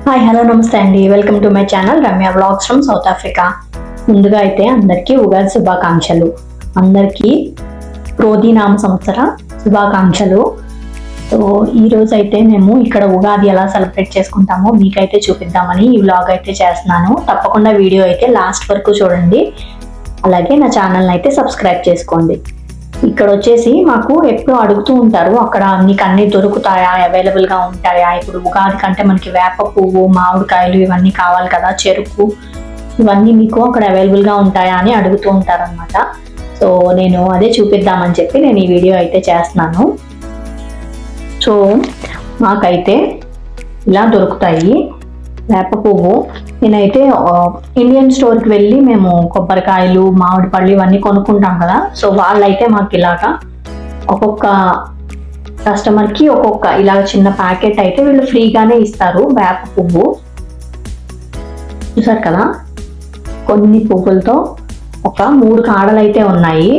hi hello namaste అండి welcome to my channel Ramya blogs from South Africa ముందుగా అయితే అందరికీ ఉగాది శుభాకాంక్షలు అందరికీ క్రోధీనామ సంవత్సర శుభాకాంక్షలు సో ఈ రోజు అయితే మేము ఇక్కడ ఉగాది ఎలా సెలబ్రేట్ చేసుకుంటామో మీకైతే చూపిద్దామని ఈ వ్లాగ్ అయితే చేస్తున్నాను తప్పకుండా వీడియో అయితే లాస్ట్ వరకు చూడండి అలాగే నా ఛానల్ని అయితే సబ్స్క్రైబ్ చేసుకోండి ఇక్కడ వచ్చేసి మాకు ఎప్పుడు అడుగుతూ ఉంటారు అక్కడ మీకు అన్ని దొరుకుతాయా అవైలబుల్ గా ఉంటాయా ఇప్పుడు ఉగాది కంటే మనకి వేప పువ్వు మామిడికాయలు ఇవన్నీ కావాలి కదా చెరుకు ఇవన్నీ మీకు అక్కడ అవైలబుల్ గా ఉంటాయా అని అడుగుతూ ఉంటారు అనమాట సో నేను అదే చూపిద్దామని చెప్పి నేను ఈ వీడియో అయితే చేస్తున్నాను సో మాకైతే ఇలా దొరుకుతాయి వేప పువ్వు నేనైతే ఆ, ఇండియన్ స్టోర్కి వెళ్ళి మేము కొబ్బరికాయలు మామిడి పళ్ళు ఇవన్నీ కొనుక్కుంటాం కదా సో వాళ్ళైతే మాకు ఇలాగా ఒక్కొక్క కస్టమర్కి ఒక్కొక్క ఇలా చిన్న ప్యాకెట్ అయితే వీళ్ళు ఫ్రీగానే ఇస్తారు వేప పువ్వు చూసారు కదా కొన్ని పువ్వులతో ఒక మూడు కాడలు అయితే ఉన్నాయి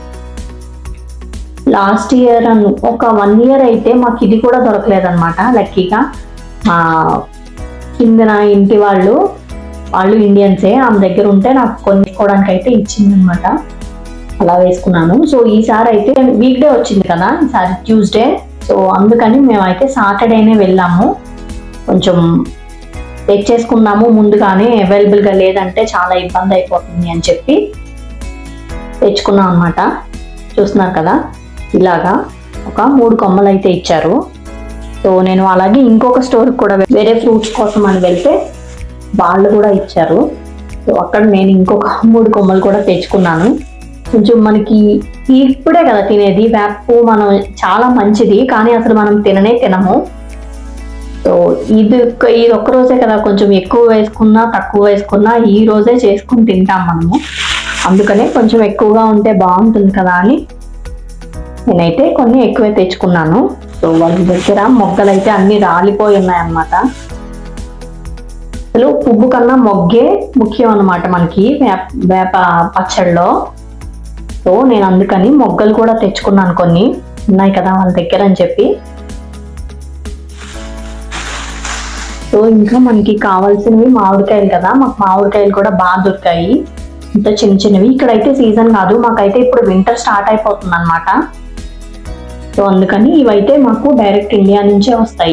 లాస్ట్ ఇయర్ అను ఒక వన్ ఇయర్ అయితే మాకు ఇది కూడా దొరకలేదన్నమాట లక్కీగా మా కిందన ఇంటి వాళ్ళు వాళ్ళు ఇండియన్సే ఆమె దగ్గర ఉంటే నాకు కొనుక్కోవడానికి అయితే ఇచ్చిందనమాట అలా వేసుకున్నాను సో ఈసారి అయితే వీక్ డే వచ్చింది కదా ఈసారి ట్యూస్డే సో అందుకని మేమైతే సాటర్డేనే వెళ్ళాము కొంచెం తెచ్చేసుకున్నాము ముందుగానే అవైలబుల్గా లేదంటే చాలా ఇబ్బంది అయిపోతుంది అని చెప్పి తెచ్చుకున్నాం అనమాట చూస్తున్నారు కదా ఇలాగా ఒక మూడు కొమ్మలు అయితే ఇచ్చారు సో నేను అలాగే ఇంకొక స్టోర్కి కూడా వె- వేరే ఫ్రూట్స్ కోసం అని వెళ్తే వాళ్ళు కూడా ఇచ్చారు సో అక్కడ నేను ఇంకొక మూడు కొమ్మలు కూడా తెచ్చుకున్నాను కొంచెం మనకి ఇప్పుడే కదా తినేది వేపు మనం చాలా మంచిది కానీ అసలు మనం తిననే తినము సో ఇది ఒక్క- ఇది ఒక్క రోజే కదా కొంచెం ఎక్కువ వేసుకున్నా తక్కువ వేసుకున్నా ఈ రోజే చేసుకుని తింటాం మనము అందుకనే కొంచెం ఎక్కువగా ఉంటే బాగుంటుంది కదా అని నేనైతే కొన్ని ఎక్కువే తెచ్చుకున్నాను సో వాళ్ళ దగ్గర మొగ్గలు అయితే అన్ని రాలిపోయి ఉన్నాయన్నమాట అసలు పువ్వు కన్నా మొగ్గే ముఖ్యం అన్నమాట మనకి వేప వేప పచ్చడిలో సో నేను అందుకని మొగ్గలు కూడా తెచ్చుకున్నాను కొన్ని ఉన్నాయి కదా వాళ్ళ దగ్గర అని చెప్పి సో ఇంకా మనకి కావాల్సినవి మామిడికాయలు కదా మాకు మామిడికాయలు కూడా బాగా దొరికాయి ఇంత చిన్న చిన్నవి ఇక్కడైతే సీజన్ కాదు మాకైతే ఇప్పుడు వింటర్ స్టార్ట్ అయిపోతుంది అనమాట సో అందుకని ఇవైతే మాకు డైరెక్ట్ ఇండియా నుంచే వస్తాయి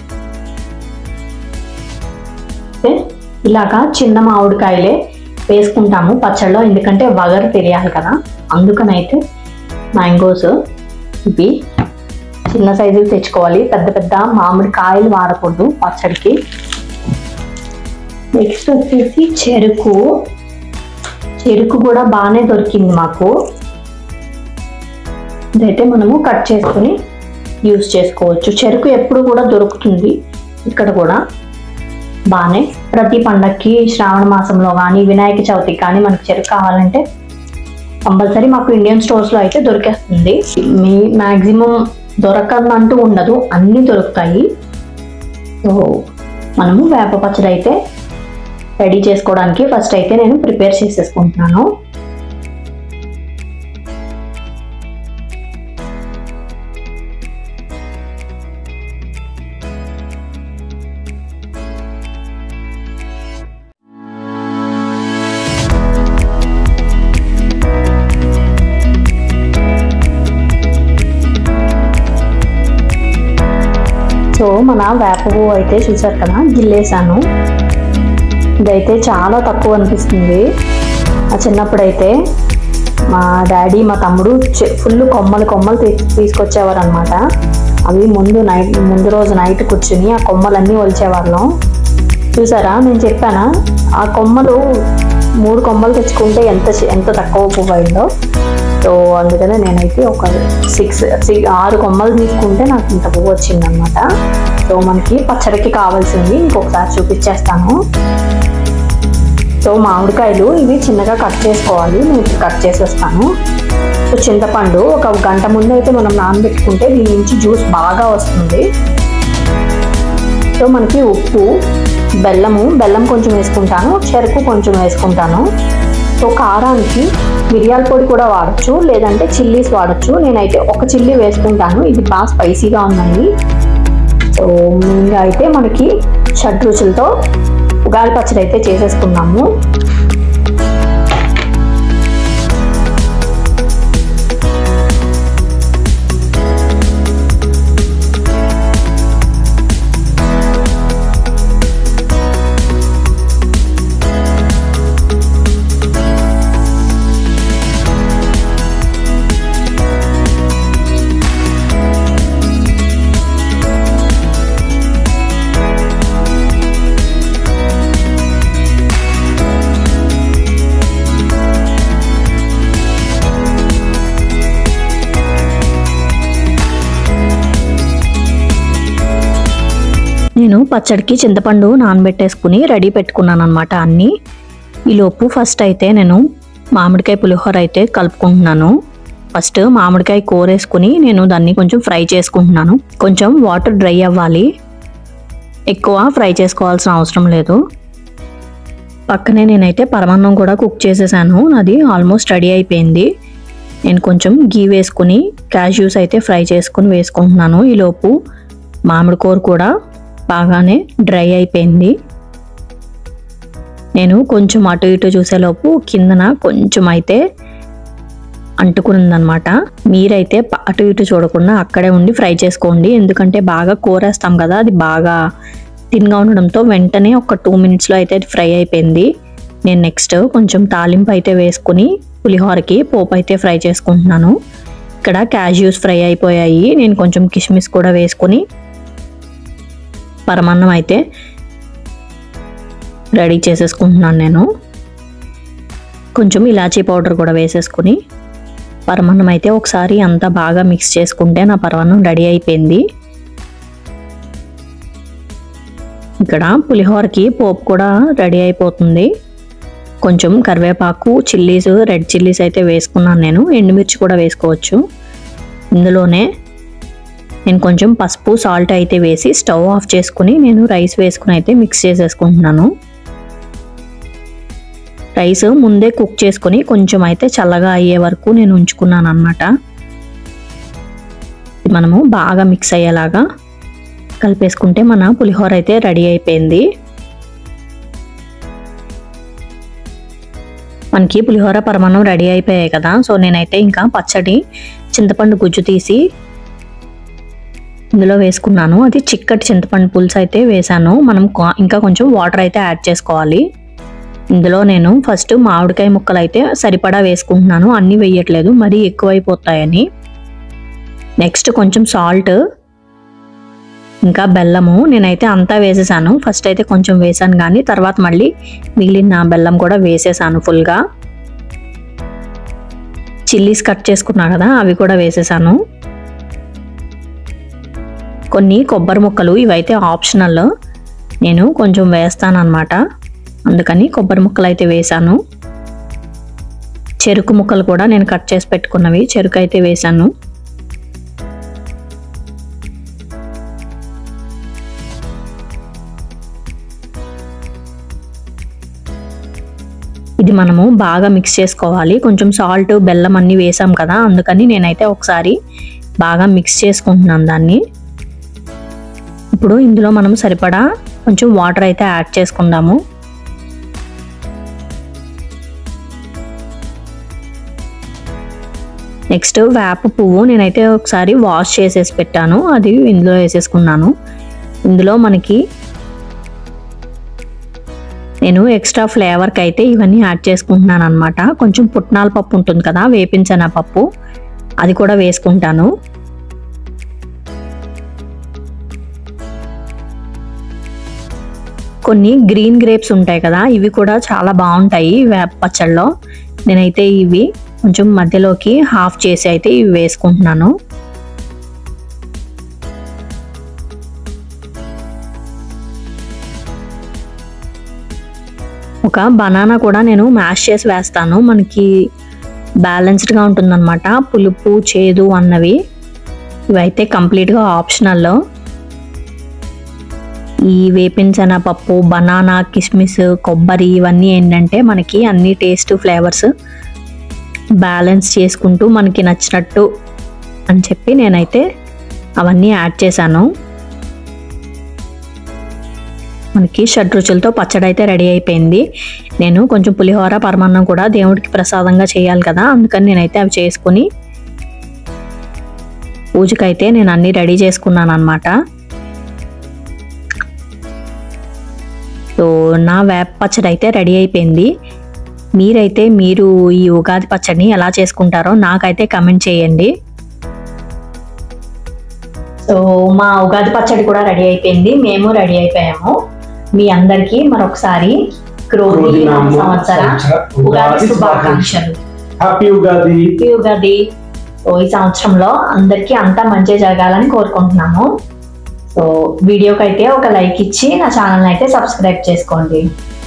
అయితే ఇలాగా చిన్న మామిడికాయలే వేసుకుంటాము పచ్చళ్ళలో ఎందుకంటే వగరు తెలియాలి కదా అందుకనైతే మ్యాంగోస్ ఇవి చిన్న సైజులు తెచ్చుకోవాలి పెద్ద పెద్ద మామిడి కాయలు వాడకూడదు పచ్చడికి నెక్స్ట్ వచ్చేసి చెరుకు చెరుకు కూడా బాగానే దొరికింది మాకు ఇదైతే మనము కట్ చేసుకుని యూస్ చేసుకోవచ్చు చెరుకు ఎప్పుడు కూడా దొరుకుతుంది ఇక్కడ కూడా బాగానే ప్రతి పండక్కి శ్రావణ మాసంలో కానీ వినాయక చవితికి కానీ మనకి చెరుకు కావాలంటే కంపల్సరీ మాకు ఇండియన్ స్టోర్స్లో అయితే దొరికేస్తుంది మీ మ్యాక్సిమం దొరకదంటూ ఉండదు అన్నీ దొరుకుతాయి సో మనము వేప పచ్చడి అయితే రెడీ చేసుకోవడానికి ఫస్ట్ అయితే నేను ప్రిపేర్ చేసేసుకుంటున్నాను సో మన వేప పువ్వు అయితే చూసారు కదా గిల్లేసాను ఇదైతే చాలా తక్కువ అనిపిస్తుంది ఆ చిన్నప్పుడైతే మా డాడీ మా తమ్ముడు ఫుల్ కొమ్మలు కొమ్మలు తీ- తీసుకొచ్చేవారు అనమాట అవి ముందు నైట్ ముందు రోజు నైట్ కూర్చుని ఆ కొమ్మలన్నీ ఒలిచేవాళ్ళం చూసారా నేను చెప్పానా ఆ కొమ్మలు మూడు కొమ్మలు తెచ్చుకుంటే ఎంత చి- ఎంత తక్కువ పువ్వు అయిందో సో అందుకనే నేనైతే ఒక సిక్స్ ఆరు కొమ్మలు తీసుకుంటే నాకు ఇంత పువ్వు వచ్చిందనమాట సో మనకి పచ్చడికి కావాల్సింది ఇంకొకసారి చూపించేస్తాను సో మామిడికాయలు ఇవి చిన్నగా కట్ చేసుకోవాలి నేను ఇప్పుడు కట్ చేసేస్తాను సో చింతపండు ఒక గంట ముందు అయితే మనం నానబెట్టుకుంటే దీని నుంచి జ్యూస్ బాగా వస్తుంది సో మనకి ఉప్పు బెల్లము బెల్లం కొంచెం వేసుకుంటాను చెరుకు కొంచెం వేసుకుంటాను సో కారానికి మిరియాల పొడి కూడా వాడచ్చు లేదంటే చిల్లీస్ వాడచ్చు నేనైతే ఒక చిల్లీ వేసుకుంటాను ఇది బాగా స్పైసీగా ఉన్నాయి సో ఇంకా అయితే మనకి షడ్ రుచులతో ఉగాది పచ్చడి అయితే చేసేసుకున్నాము నేను పచ్చడికి చింతపండు నానబెట్టేసుకుని రెడీ పెట్టుకున్నాను అనమాట అన్నీ ఈలోపు ఫస్ట్ అయితే నేను మామిడికాయ పులిహోర అయితే కలుపుకుంటున్నాను ఫస్ట్ మామిడికాయ కూర వేసుకుని నేను దాన్ని కొంచెం ఫ్రై చేసుకుంటున్నాను కొంచెం వాటర్ డ్రై అవ్వాలి ఎక్కువ ఫ్రై చేసుకోవాల్సిన అవసరం లేదు పక్కనే నేనైతే పరమాన్నం కూడా కుక్ చేసేసాను అది ఆల్మోస్ట్ రెడీ అయిపోయింది నేను కొంచెం గీ వేసుకుని క్యాష్యూస్ అయితే ఫ్రై చేసుకుని వేసుకుంటున్నాను ఈలోపు మామిడి కూర కూడా బాగానే డ్రై అయిపోయింది నేను కొంచెం అటు ఇటు చూసేలోపు కిందన కొంచెం అయితే అంటుకునిందనమాట మీరైతే ప- అటు ఇటు చూడకుండా అక్కడే ఉండి ఫ్రై చేసుకోండి ఎందుకంటే బాగా కూరేస్తాం కదా అది బాగా తిన్గా ఉండడంతో వెంటనే ఒక టూ మినిట్స్లో అయితే అది ఫ్రై అయిపోయింది నేను నెక్స్ట్ కొంచెం తాలింపు అయితే వేసుకుని పులిహోరకి పోపు అయితే ఫ్రై చేసుకుంటున్నాను ఇక్కడ క్యాష్యూస్ ఫ్రై అయిపోయాయి నేను కొంచెం కిస్మిస్ కూడా వేసుకుని పరమాన్నం అయితే రెడీ చేసేసుకుంటున్నాను నేను కొంచెం ఇలాచీ పౌడర్ కూడా వేసేసుకుని పరమాన్నం అయితే ఒకసారి అంతా బాగా మిక్స్ చేసుకుంటే నా పరమాన్నం రెడీ అయిపోయింది ఇక్కడ పులిహోరకి పోపు కూడా రెడీ అయిపోతుంది కొంచెం కరివేపాకు చిల్లీస్ రెడ్ చిల్లీస్ అయితే వేసుకున్నాను నేను ఎండుమిర్చి కూడా వేసుకోవచ్చు ఇందులోనే నేను కొంచెం పసుపు సాల్ట్ అయితే వేసి స్టవ్ ఆఫ్ చేసుకుని నేను రైస్ వేసుకుని అయితే మిక్స్ చేసేసుకుంటున్నాను రైస్ ముందే కుక్ చేసుకుని కొంచెం అయితే చల్లగా అయ్యే వరకు నేను ఉంచుకున్నాను అనమాట మనము బాగా మిక్స్ అయ్యేలాగా కలిపేసుకుంటే మన పులిహోర అయితే రెడీ అయిపోయింది మనకి పులిహోర పరమాన్నం రెడీ అయిపోయాయి కదా సో నేనైతే ఇంకా పచ్చడి చింతపండు గుజ్జు తీసి ఇందులో వేసుకున్నాను అది చిక్కటి చింతపండు పులుసు అయితే వేసాను మనం కొ- ఇంకా కొంచెం వాటర్ అయితే యాడ్ చేసుకోవాలి ఇందులో నేను ఫస్ట్ మామిడికాయ ముక్కలు అయితే సరిపడా వేసుకుంటున్నాను అన్నీ వేయట్లేదు మరీ ఎక్కువైపోతాయని నెక్స్ట్ కొంచెం సాల్ట్ ఇంకా బెల్లము నేనైతే అంతా వేసేసాను ఫస్ట్ అయితే కొంచెం వేసాను కానీ తర్వాత మళ్ళీ మిగిలిన బెల్లం కూడా వేసేసాను ఫుల్గా చిల్లీస్ కట్ చేసుకున్నా కదా అవి కూడా వేసేసాను కొన్ని కొబ్బరి ముక్కలు ఇవైతే ఆప్షనల్ నేను కొంచెం వేస్తాను అనమాట అందుకని కొబ్బరి ముక్కలు అయితే వేసాను చెరుకు ముక్కలు కూడా నేను కట్ చేసి పెట్టుకున్నవి చెరుకు అయితే వేసాను ఇది మనము బాగా మిక్స్ చేసుకోవాలి కొంచెం సాల్ట్ బెల్లం అన్నీ వేసాం కదా అందుకని నేనైతే ఒకసారి బాగా మిక్స్ చేసుకుంటున్నాను దాన్ని ఇప్పుడు ఇందులో మనం సరిపడా కొంచెం వాటర్ అయితే యాడ్ చేసుకుందాము నెక్స్ట్ వేప పువ్వు నేనైతే ఒకసారి వాష్ చేసేసి పెట్టాను అది ఇందులో వేసేసుకున్నాను ఇందులో మనకి నేను ఎక్స్ట్రా ఫ్లేవర్కి అయితే ఇవన్నీ యాడ్ చేసుకుంటున్నాను అనమాట కొంచెం పుట్నాల పప్పు ఉంటుంది కదా వేపించిన పప్పు అది కూడా వేసుకుంటాను కొన్ని గ్రీన్ గ్రేప్స్ ఉంటాయి కదా ఇవి కూడా చాలా బాగుంటాయి వేప పచ్చళ్ళలో నేనైతే ఇవి కొంచెం మధ్యలోకి హాఫ్ చేసి అయితే ఇవి వేసుకుంటున్నాను ఒక బనానా కూడా నేను మ్యాష్ చేసి వేస్తాను మనకి బ్యాలెన్స్డ్గా ఉంటుందన్నమాట పులుపు చేదు అన్నవి ఇవైతే కంప్లీట్గా ఆప్షనల్లో ఈ వేపించన పప్పు బనానా కిస్మిస్ కొబ్బరి ఇవన్నీ ఏంటంటే మనకి అన్ని టేస్ట్ ఫ్లేవర్స్ బ్యాలెన్స్ చేసుకుంటూ మనకి నచ్చినట్టు అని చెప్పి నేనైతే అవన్నీ యాడ్ చేశాను మనకి షడ్ రుచులతో పచ్చడి అయితే రెడీ అయిపోయింది నేను కొంచెం పులిహోర పరమాన్నం కూడా దేవుడికి ప్రసాదంగా చేయాలి కదా అందుకని నేనైతే అవి చేసుకుని పూజకైతే నేను అన్ని రెడీ చేసుకున్నాను అనమాట సో నా వేప పచ్చడి అయితే రెడీ అయిపోయింది మీరైతే మీరు ఈ ఉగాది పచ్చడిని ఎలా చేసుకుంటారో నాకైతే కమెంట్ చేయండి సో మా ఉగాది పచ్చడి కూడా రెడీ అయిపోయింది మేము రెడీ అయిపోయాము మీ అందరికీ మరొకసారి క్రోధి క్రోధి నామ సంవత్సర సంవత్సర ఉగాది శుభాకాంక్షలు happy Ugadi happy Ugadi so ఈ సంవత్సరంలో అందరికీ అంతా మంచి జరగాలని కోరుకుంటున్నాము సో వీడియోకి అయితే ఒక లైక్ ఇచ్చి నా ఛానల్ అయితే సబ్స్క్రైబ్ చేసుకోండి